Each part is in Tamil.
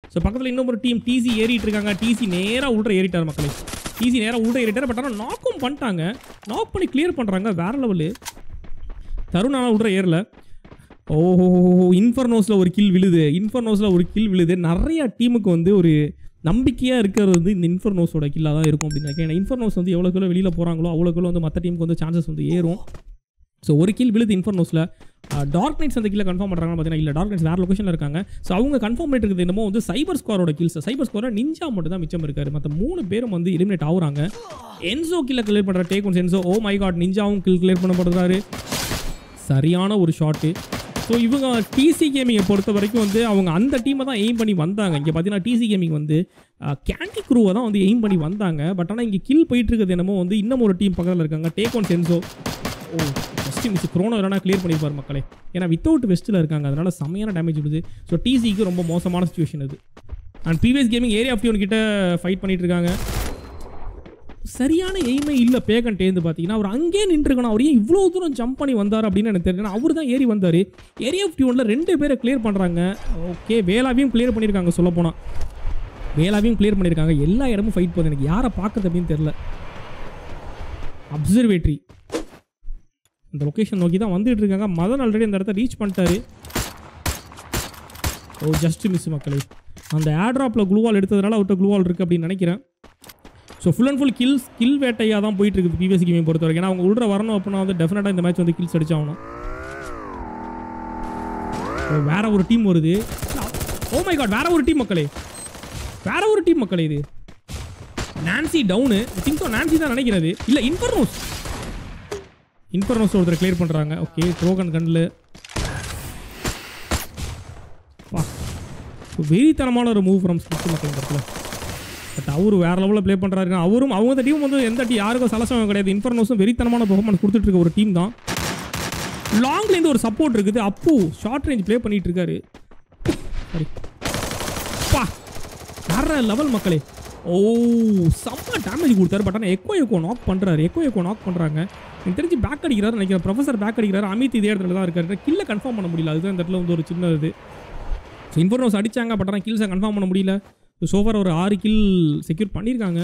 ஸோ பக்கத்தில் இன்னொரு டீம் டிசி ஏறிட்டு இருக்காங்க டிசி நேராக உள்ள ஏறிட்டார் மக்களே டிசி நேராக உள்ள ஏறிட்டார் பட் ஆனால் நாக்கும் பண்ணிட்டாங்க நாக் பண்ணி கிளியர் பண்ணுறாங்க வேற லெவலு தருண் ஆனால் உள்ள ஏறல ஓஹோ இன்ஃபர்னோஸில் ஒரு கில் விழுது இன்ஃபர்னோஸில் ஒரு கில் விழுது நிறைய டீமுக்கு வந்து ஒரு நம்பிக்கையாக இருக்கிறது வந்து இந்த இன்ஃபர்னோஸோட கில்லாக தான் இருக்கும் அப்படின்னு நினைக்கிறேன் ஏன்னா இன்ஃபர்னோஸ் வந்து எவ்வளோக்குள்ள வெளியில் போகிறாங்களோ அவ்வளோக்குள்ள வந்து மற்ற டீமுக்கு வந்து சான்சஸ் வந்து ஏறும் ஸோ ஒரு கில் விழுது இன்ஃபர்னோஸில் டார்க் நைட்ஸ் அந்த கீழே கன்ஃபார்ம் பண்ணுறாங்கன்னு பார்த்தீங்கன்னா இல்லை டார்க் நைட்ஸ் வேறு லொக்கேஷனில் இருக்காங்க ஸோ அவங்க கன்ஃபார்ம் பண்ணிட்டு இருக்கிறது என்னமோ வந்து சைபர் ஸ்கோரோட கில்ஸ் சைபர் ஸ்கோரை நிஞ்சா மட்டும் தான் மிச்சம் இருக்காரு மற்ற மூணு பேரும் வந்து எலிமினேட் ஆகுறாங்க என்சோ கில்ல கிளியர் பண்ணுற tag one's Enzo oh my god நிஞ்சாவும் கில் கிளியர் பண்ணப்படுறாரு சரியான ஒரு ஷாட்டு ஸோ இவங்க டிசி கேமிங்கை பொறுத்த வரைக்கும் வந்து அவங்க அந்த டீமை தான் எய்ம் பண்ணி வந்தாங்க இங்கே பார்த்தீங்கன்னா டிசி கேமிங் வந்து கேண்டி குரூவை தான் வந்து எய்ம் பண்ணி வந்தாங்க பட் ஆனால் இங்கே கில் போயிட்டு இருக்கிறது என்னமோ வந்து இன்னும் ஒரு டீம் பக்கத்தில் இருக்காங்க tag one Senzo oh first miss Chrono இல்லைனா கிளியர் பண்ணியிருப்பார் மக்களே ஏன்னா வித்தவுட் வெஸ்ட்டில் இருக்காங்க அதனால செமையான டேமேஜ் விடுது ஸோ டிசிக்கு ரொம்ப மோசமான சுச்சுவேஷன் இது and PVS gaming area of கிட்ட ஃபைட் பண்ணிட்டு இருக்காங்க சரியான எய்மே இல்லை பேகன்ட்டேந்து பார்த்தீங்கன்னா அவர் அங்கேயே நின்றுருக்கணும் அவர் ஏன் இவ்வளோ தூரம் ஜம்ப் பண்ணி வந்தார் அப்படின்னு எனக்கு தெரியல அவர் தான் ஏறி வந்தார் ஏரியா ஆஃப் டியூனில் ரெண்டு பேரை கிளியர் பண்ணுறாங்க ஓகே வேலாவையும் கிளியர் பண்ணியிருக்காங்க சொல்ல போனால் வேலாவையும் கிளியர் பண்ணியிருக்காங்க எல்லா இடமும் ஃபைட் போகுது எனக்கு யாரை பார்க்குறது அப்படின்னு தெரில அப்சர்வேட்ரி இந்த லொக்கேஷன் நோக்கி தான் வந்துட்டு இருக்காங்க மதன் ஆல்ரெடி அந்த இடத்த ரீச் பண்ணிட்டாரு ஓ ஜஸ்ட் மிஸ் மக்களே அந்த ஏர்ட்ராப்பில் க்ளூவால் எடுத்ததுனால அவர்கிட்ட க்ளூவால் இருக்குது அப்படின்னு நினைக்கிறேன் so full and full kills kill வேட்டையாக தான் போயிட்டு இருக்குது பிவிஎஸ் கேமை பொறுத்த வரைக்கும் ஏன்னா அவங்க உள்ள வரணும் அப்படின்னா வந்து டெஃபினட்டாக இந்த மேட்ச் வந்து கில்ஸ் அடிச்சாகணும் ஓ, வேற ஒரு டீம் வருது ஓ மை காட் வேற ஒரு டீம் மக்களே வேற ஒரு டீம் மக்களே இது நான்சி டவுனு திங்க் நான்சி தான் நினைக்கிறது இல்லை இன்ஃபர்னோஸ் இன்ஃபர்னோஸ் ஒருத்தர் கிளியர் பண்ணுறாங்க ஓகே ட்ரோகன் கண்ணில் பா வெறித்தனமான ஒரு மூவ் ஃப்ரம் ஸ்கிட் மக்கள் இந்த இடத்துல பட் அவரு வேற லெவலில் ப்ளே பண்ணுறாரு அவரும் அவங்க டீம் வந்து எந்த டீம் யாருக்கும் சலசம் கிடையாது இன்ஃபர்னோஸும் வெறித்தனமான பெர்ஃபார்மன்ஸ் கொடுத்துட்டு இருக்க ஒரு டீம் தான் லாங்லேருந்து ஒரு சப்போர்ட் இருக்குது அப்பு ஷார்ட் ரேஞ்ச் ப்ளே பண்ணிட்டு இருக்காரு சரி பா வேற லெவல் மக்களே ஓ செம்ம டேமேஜ் கொடுத்தாரு பட் ஆனால் எக்கோ எக்கோ நாக் பண்ணுறாரு எக்கோ எக்கோ நாக் பண்ணுறாங்க எனக்கு தெரிஞ்சு பேக் அடிக்கிறாரு நினைக்கிறேன் ப்ரொஃபசர் பேக் அடிக்கிறாரு அமித் இதே இடத்துல தான் இருக்காரு கில்ல கன்ஃபார்ம் பண்ண முடியல அதுதான் இந்த இடத்துல வந்து ஒரு சின்ன இது ஸோ இன்ஃபர்னோஸ் அடிச்சாங்க பட் ஆனால் கில்ஸை கன்ஃபார்ம் பண்ண முடியல சோஃபார் ஒரு ஆறு கில் செக்யூர் பண்ணியிருக்காங்க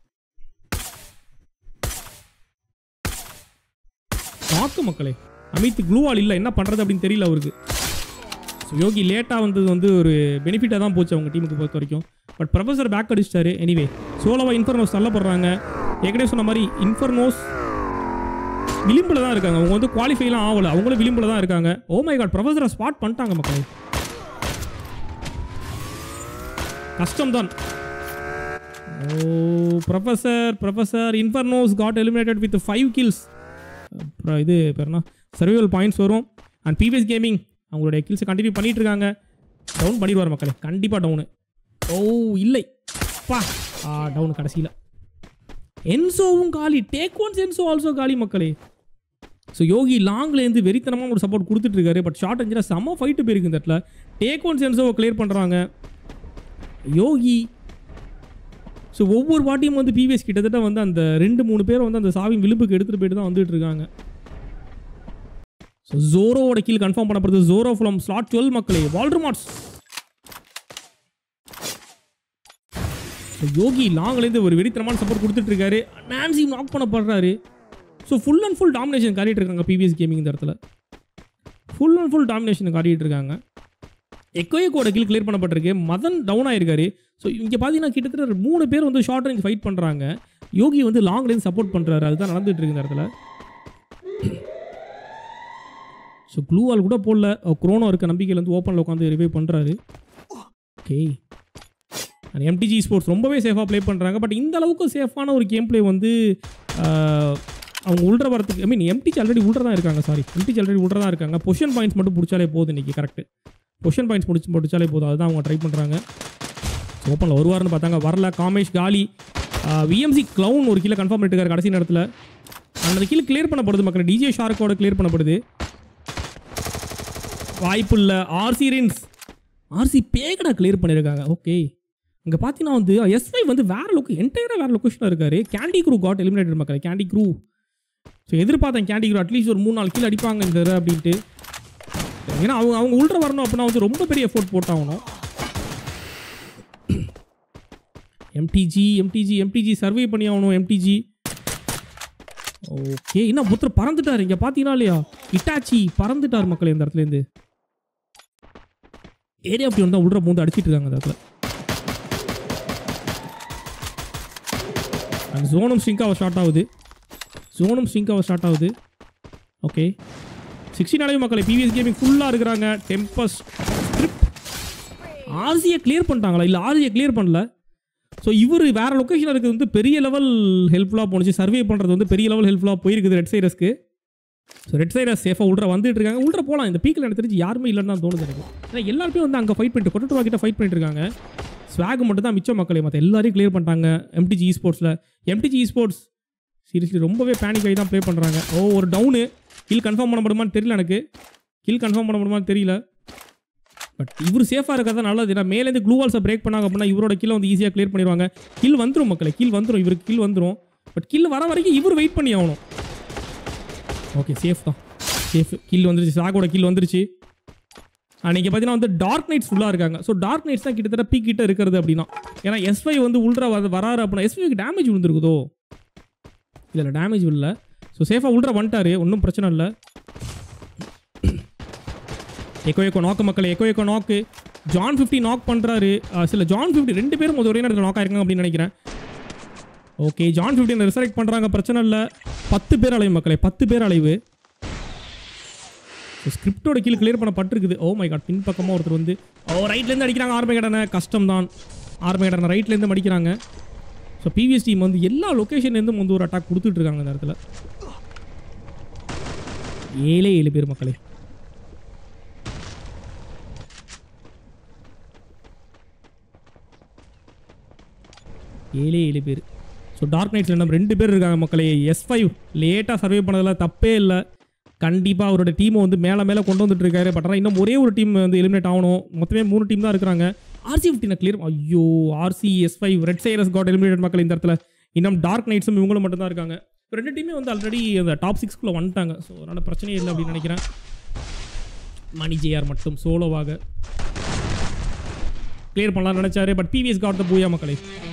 நாக்கு மக்களே அமித் க்ளூவால் இல்லை என்ன பண்ணுறது அப்படின்னு தெரியல அவருக்கு ஸோ யோகி லேட்டாக வந்தது வந்து ஒரு பெனிஃபிட்டாக தான் போச்சு அவங்க டீமுக்கு பொறுத்த வரைக்கும் பட் ப்ரொஃபசர் பேக் அடிச்சிட்டாரு எனிவே சோலோவா இன்ஃபர்னோஸ் தள்ளப்படுறாங்க ஏற்கனவே சொன்ன மாதிரி இன்ஃபர்னோஸ் விளிம்பில் தான் இருக்காங்க அவங்க வந்து குவாலிஃபைலாம் ஆகல அவங்களும் விளிம்பில் தான் இருக்காங்க ஓ மை காட் ப்ரொஃபஸரை ஸ்பாட் பண்ணிட்டாங்க மக்களே கஷ்டம்தான் oh professor professor Infernos got eliminated with five kills அப்புறம் இது பேர்னா சர்வைவல் பாயிண்ட்ஸ் வரும் அண்ட் பிவிஎஸ் கேமிங் அவங்களுடைய கில்ஸை கண்டினியூ பண்ணிட்டு இருக்காங்க டவுன் பண்ணிடுவார் மக்களே கண்டிப்பாக டவுனு ஓ இல்லை பா ஆ டவுன் கடைசியில் என்சோவும் காலி டேக் ஒன்ஸ் என்சோ ஆல்சோ காலி மக்களே ஸோ யோகி லாங்லேருந்து வெறித்தனமான ஒரு சப்போர்ட் கொடுத்துட்டு இருக்காரு பட் ஷார்ட் அஞ்சில் செம்ம ஃபைட்டு போயிருக்கு இந்த இடத்துல டேக் ஒன்ஸ் என்சோவை கிளியர் பண்ணுறாங்க யோகி ஸோ ஒவ்வொரு வாட்டியும் வந்து பிவிஎஸ் கிட்டத்தட்ட வந்து அந்த ரெண்டு மூணு பேரை வந்து அந்த சாவின் விளிம்புக்கு எடுத்துகிட்டு போயிட்டு தான் வந்துட்டு இருக்காங்க ஸோ ஜோரோவோட கீழ் கன்ஃபார்ம் பண்ணப்படுது ஜோரோ ஃப்ரம் ஸ்லாட் டுவெல் மக்களே வால்டர்மார்ட்ஸ் ஸோ யோகி லாங்லேருந்து ஒரு வெறித்தனமான சப்போர்ட் கொடுத்துட்டு இருக்காரு நான்சி நாக் பண்ணப்படுறாரு so full and full domination காட்டிட்டு இருக்காங்க பிவிஎஸ் கேமிங் இந்த இடத்துல ஃபுல் அண்ட் ஃபுல் டாமினேஷன் காட்டிட்டு இருக்காங்க எக்கோயக்கோட கில் கிளியர் பண்ணப்பட்டிருக்கு மதன் டவுன் ஆயிருக்காரு ஸோ இங்கே பார்த்தீங்கன்னா கிட்டத்தட்ட ஒரு மூணு பேர் வந்து ஷார்ட் ரேஞ்ச் ஃபைட் பண்ணுறாங்க யோகி வந்து லாங் ரேஞ்ச் சப்போர்ட் பண்ணுறாரு அதுதான் நடந்துட்டு இருக்கு இந்த இடத்துல ஸோ க்ளூ வால் கூட போடல குரோனோ இருக்க நம்பிக்கையில் வந்து ஓப்பனில் உட்காந்து ரிவைவ் பண்ணுறாரு ஓகே அண்ட் எம்டிஜி ஸ்போர்ட்ஸ் ரொம்பவே சேஃபாக ப்ளே பண்ணுறாங்க பட் இந்த அளவுக்கு சேஃபான ஒரு கேம் ப்ளே வந்து ஆஹ், அவங்க உள்ற வரத்துக்கு ஐ மீன் எம்டிஜி ஆல்ரெடி உள்ற தான் இருக்காங்க சாரி எம்டிஜி ஆல்ரெடி உள்ற தான் இருக்காங்க பொசிஷன் பாயிண்ட்ஸ் மட்டும் பிடிச்சாலே போதும் இன்னைக்கு கரெக்ட் பொசிஷன் பாயிண்ட்ஸ் முடிச்சு முடிச்சாலே போதும் அதுதான் அவங்க ட்ரை பண்ணுறாங்க ஓப்பனில் வருவார்னு பார்த்தாங்க வரல காமேஷ் காலி விஎம்சி க்ளவுன் ஒரு கீழே கன்ஃபார்ம் பண்ணிட்டு இருக்காரு கடைசி நேரத்தில் அந்த கீழே கிளியர் பண்ணப்படுது மக்கள் டிஜே ஷார்க்கோட கிளியர் பண்ணப்படுது வாய்ப்பு இல்லை ஆர்சி ரின்ஸ் ஆர்சி பேகடா கிளியர் பண்ணியிருக்காங்க ஓகே இங்கே பார்த்தீங்கன்னா வந்து எஸ்ஐ வந்து வேற லொக்கு என்டையராக வேற லொக்கேஷனில் இருக்காரு கேண்டி க்ரூ காட் எலிமினேட்டட் மக்கள் கேண்டி க்ரூ ஸோ எதிர்பார்த்தேன் கேண்டி க்ரூ அட்லீஸ்ட் ஒரு மூணு நாலு கீழே அடிப்பாங்க இந்த தடவை அப்படின்ட்டு ஏன்னா அவங்க அவங்க உள்ள வரணும் அப்படின்னா வந்து ரொம்ப பெரிய எஃபோர்ட் போட்டாகணும் எம்டிஜி எம்டிஜி எம்டிஜி சர்வே பண்ணி ஆகணும் எம்டிஜி ஓகே என்ன புத்தர் பறந்துட்டார் இங்க பாத்தீங்கன்னா இல்லையா இட்டாச்சி பறந்துட்டார் மக்கள் இந்த இடத்துல இருந்து ஏரியா அப்படி வந்தா உள்ள பூந்து அடிச்சிட்டு இருக்காங்க அந்த இடத்துல அந்த ஜோனும் ஸ்ட்ரிங்காக ஸ்டார்ட் ஆகுது ஜோனும் ஸ்ட்ரிங்காக ஸ்டார்ட் ஆகுது ஓகே சிக்ஸ்டி நாளையும் மக்களை பிவிஎஸ் கேமிங் ஃபுல்லாக இருக்கிறாங்க டெம்பஸ் ஸ்கிரிப்ட் ஆர்சியை கிளியர் பண்ணிட்டாங்களா இல்லை ஆர்சியை கிளியர் பண்ணல ஸோ இவர் வேற லொக்கேஷன் இருக்கிறது வந்து பெரிய லெவல் ஹெல்ப்ஃபுல்லாக போணுச்சு சர்வே பண்ணுறது வந்து பெரிய லெவல் ஹெல்ப்ஃபுல்லாக போயிருக்குது ரெட் சைரஸ்க்கு ஸோ ரெட் சைரஸ் சேஃபாக உள்ள வந்துட்டு இருக்காங்க உள்ள போகலாம் இந்த பீக்கில் எனக்கு தெரிஞ்சு யாருமே இல்லைன்னு தான் தோணுது எனக்கு ஏன்னா எல்லாருமே வந்து அங்கே ஃபைட் பண்ணிட்டு கொட்டட்டுவா கிட்ட ஃபைட் பண்ணிட்டு இருக்காங்க ஸ்வாக் மட்டும் தான் மிச்ச மக்களே மற்ற எல்லாரையும் கிளியர் பண்ணிட்டாங்க எம்டிஜி ஸ்போர்ட்ஸில் எம்டிஜி ஸ்போர்ட்ஸ் சீரியஸ்லி ரொம்பவே பேனிக் ஆகி தான் ப்ளே பண்ணுறாங்க ஓ ஒரு டவுனு கில் கன்ஃபார்ம் பண்ண முடியுமான்னு தெரியல எனக்கு கில் கன்ஃபார்ம் பண்ண முடியுமான்னு தெரியல பட் இவர் சேஃபாக இருக்கிறதா நல்லது ஏன்னா மேலேருந்து க்ளூ வால்ஸை பிரேக் பண்ணாங்க அப்படின்னா இவரோட கில்லை வந்து ஈஸியாக கிளியர் பண்ணிடுவாங்க கில் வந்துடும் மக்களே கில் வந்துடும் இவருக்கு கில் வந்துடும் பட் கில் வர வரைக்கும் இவர் வெயிட் பண்ணி ஆகணும் ஓகே சேஃப் தான் சேஃப் கில் வந்துருச்சு சாகோட கில் வந்துருச்சு அன்றைக்கி பார்த்தீங்கன்னா வந்து டார்க் நைட்ஸ் ஃபுல்லாக இருக்காங்க ஸோ டார்க் நைட்ஸ் தான் கிட்டத்தட்ட பீக் கிட்ட இருக்கிறது அப்படின்னா ஏன்னா எஸ்ஐ வந்து உள்ற வர வராரு அப்படின்னா எஸ்ஐக்கு டேமேஜ் விழுந்துருக்குதோ இல்லை டேமேஜ் இல்லை ஸோ சேஃபாக உள்ற வந்துட்டாரு ஒன்றும் பிரச்சனை இல்லை எக்கோ எக்கோ நாக்கு மக்கள் echo echo knock John fifty knock பண்ணுறாரு சில ஜான் ஃபிஃப்டி ரெண்டு பேரும் முதல் ஒரே நேரத்தில் நாக் ஆயிருக்காங்க அப்படின்னு நினைக்கிறேன் ஓகே ஜான் ஃபிஃப்டின் ரிசரெக்ட் பண்ணுறாங்க பிரச்சனை இல்லை பத்து பேர் அலைவு மக்களே பத்து பேர் அலைவு ஸ்கிரிப்டோட கீழ் கிளியர் பண்ணப்பட்டிருக்குது ஓ மை காட் பின்பக்கமாக ஒருத்தர் வந்து ஓ ரைட்லேருந்து அடிக்கிறாங்க ஆர்மை கடனை கஷ்டம் தான் ஆர்மை கடனை ரைட்லேருந்து அடிக்கிறாங்க ஸோ பிவிஎஸ் டீம் வந்து எல்லா லொக்கேஷன்லேருந்தும் வந்து ஒரு அட்டாக் கொடுத்துட்டு இருக்காங்க இந்த இடத்துல ஏழே ஏழு பேர் மக்களே ஏழே ஏழு பேர் ஸோ டார்க் நைட்ஸில் நம்ம ரெண்டு பேர் இருக்காங்க மக்களே எஸ் ஃபைவ் லேட்டாக சர்வே பண்ணதில் தப்பே இல்லை கண்டிப்பாக அவரோட டீமை வந்து மேலே மேலே கொண்டு வந்துட்டு இருக்காரு பட் ஆனால் இன்னும் ஒரே ஒரு டீம் வந்து எலிமினேட் ஆகணும் மொத்தமே மூணு டீம் தான் இருக்கிறாங்க ஆர்சி ஃபிஃப்டினை கிளியர் ஐயோ RC S five red Cyrus got eliminate மக்கள் இந்த இடத்துல இன்னும் டார்க் நைட்ஸும் இவங்களும் மட்டும் தான் இருக்காங்க இப்போ ரெண்டு டீமே வந்து ஆல்ரெடி அந்த டாப் சிக்ஸ்க்குள்ளே வந்துட்டாங்க ஸோ அதனால் பிரச்சனையே இல்லை அப்படின்னு நினைக்கிறேன் மணி ஜேஆர் மட்டும் சோலோவாக கிளியர் பண்ணலாம்னு நினச்சாரு but PVS got the Booyah மக்களே